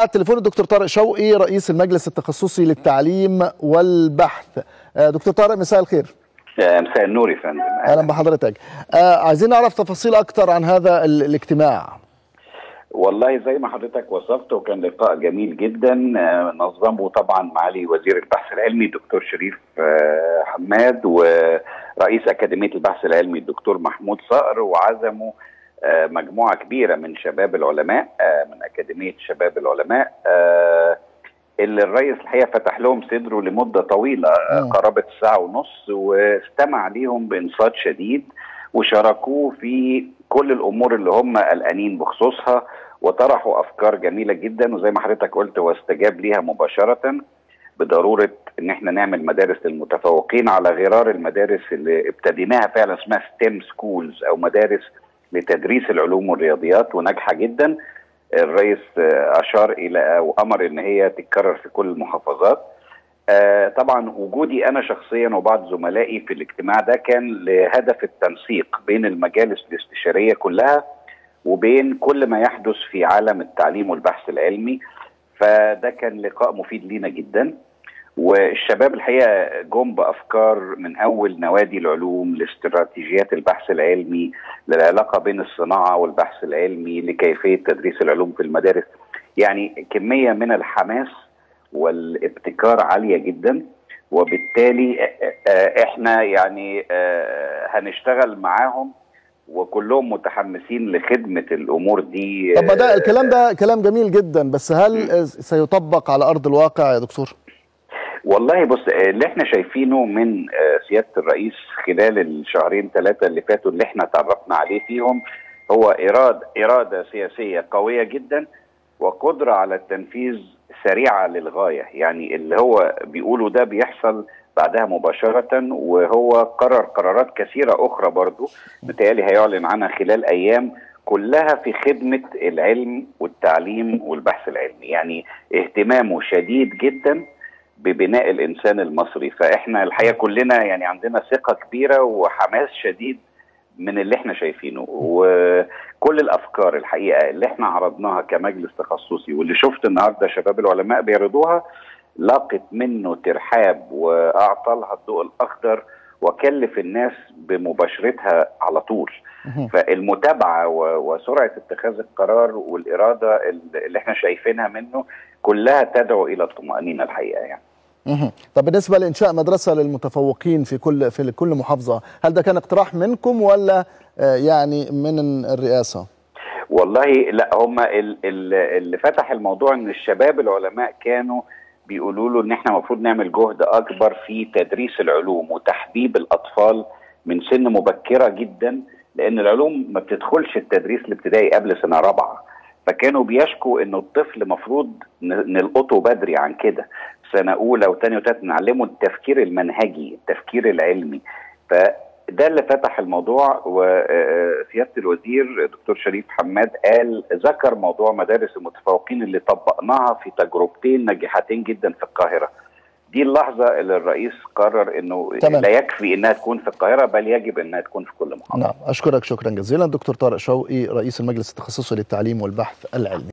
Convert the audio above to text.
التليفون الدكتور طارق شوقي رئيس المجلس التخصصي للتعليم والبحث دكتور طارق مساء الخير مساء النور يا فندم اهلا بحضرتك آه عايزين نعرف تفاصيل اكتر عن هذا الاجتماع والله زي ما حضرتك وصفت وكان لقاء جميل جدا نظمه طبعا معالي وزير البحث العلمي الدكتور شريف حماد ورئيس اكاديميه البحث العلمي الدكتور محمود صقر وعزموا مجموعه كبيره من شباب العلماء من اكاديميه شباب العلماء اللي الرئيس الحقيقه فتح لهم صدره لمده طويله قرابه ساعه ونص واستمع ليهم بانصات شديد وشاركوه في كل الامور اللي هم قلقانين بخصوصها وطرحوا افكار جميله جدا وزي ما حضرتك قلت واستجاب ليها مباشره بضروره ان احنا نعمل مدارس للمتفوقين على غرار المدارس اللي ابتديناها فعلا اسمها ستيم سكولز او مدارس لتدريس العلوم والرياضيات وناجحه جدا الرئيس اشار الى او امر ان هي تتكرر في كل المحافظات آه طبعا وجودي انا شخصيا وبعض زملائي في الاجتماع ده كان لهدف التنسيق بين المجالس الاستشاريه كلها وبين كل ما يحدث في عالم التعليم والبحث العلمي فده كان لقاء مفيد لينا جدا والشباب الحقيقه جم بافكار من اول نوادي العلوم لاستراتيجيات البحث العلمي للعلاقه بين الصناعه والبحث العلمي لكيفيه تدريس العلوم في المدارس يعني كميه من الحماس والابتكار عاليه جدا وبالتالي احنا يعني هنشتغل معاهم وكلهم متحمسين لخدمه الامور دي طب ده الكلام ده كلام جميل جدا بس هل سيطبق على ارض الواقع يا دكتور؟ والله بص اللي احنا شايفينه من سياده الرئيس خلال الشهرين ثلاثه اللي فاتوا اللي احنا تعرفنا عليه فيهم هو اراده اراده سياسيه قويه جدا وقدره على التنفيذ سريعه للغايه يعني اللي هو بيقوله ده بيحصل بعدها مباشره وهو قرر قرارات كثيره اخرى برضو متهيألي هيعلن عنها خلال ايام كلها في خدمه العلم والتعليم والبحث العلمي يعني اهتمامه شديد جدا ببناء الانسان المصري فاحنا الحقيقه كلنا يعني عندنا ثقه كبيره وحماس شديد من اللي احنا شايفينه وكل الافكار الحقيقه اللي احنا عرضناها كمجلس تخصصي واللي شفت النهارده شباب العلماء بيعرضوها لاقت منه ترحاب واعطى لها الضوء الاخضر وكلف الناس بمباشرتها على طول فالمتابعه وسرعه اتخاذ القرار والاراده اللي احنا شايفينها منه كلها تدعو الى الطمانينه الحقيقه يعني طب بالنسبه لانشاء مدرسه للمتفوقين في كل في كل محافظه هل ده كان اقتراح منكم ولا يعني من الرئاسه والله لا هم اللي فتح الموضوع ان الشباب العلماء كانوا بيقولوا له ان احنا المفروض نعمل جهد اكبر في تدريس العلوم وتحبيب الاطفال من سن مبكره جدا لان العلوم ما بتدخلش التدريس الابتدائي قبل سنه رابعه فكانوا بيشكوا انه الطفل مفروض نلقطه بدري عن كده سنه اولى وثانيه وثالثه نعلمه التفكير المنهجي التفكير العلمي فده اللي فتح الموضوع وسياده الوزير دكتور شريف حماد قال ذكر موضوع مدارس المتفوقين اللي طبقناها في تجربتين ناجحتين جدا في القاهره دي اللحظه اللي الرئيس قرر انه تمام. لا يكفي انها تكون في القاهره بل يجب انها تكون في كل محافظه نعم اشكرك شكرا جزيلا دكتور طارق شوقي رئيس المجلس التخصصي للتعليم والبحث العلمي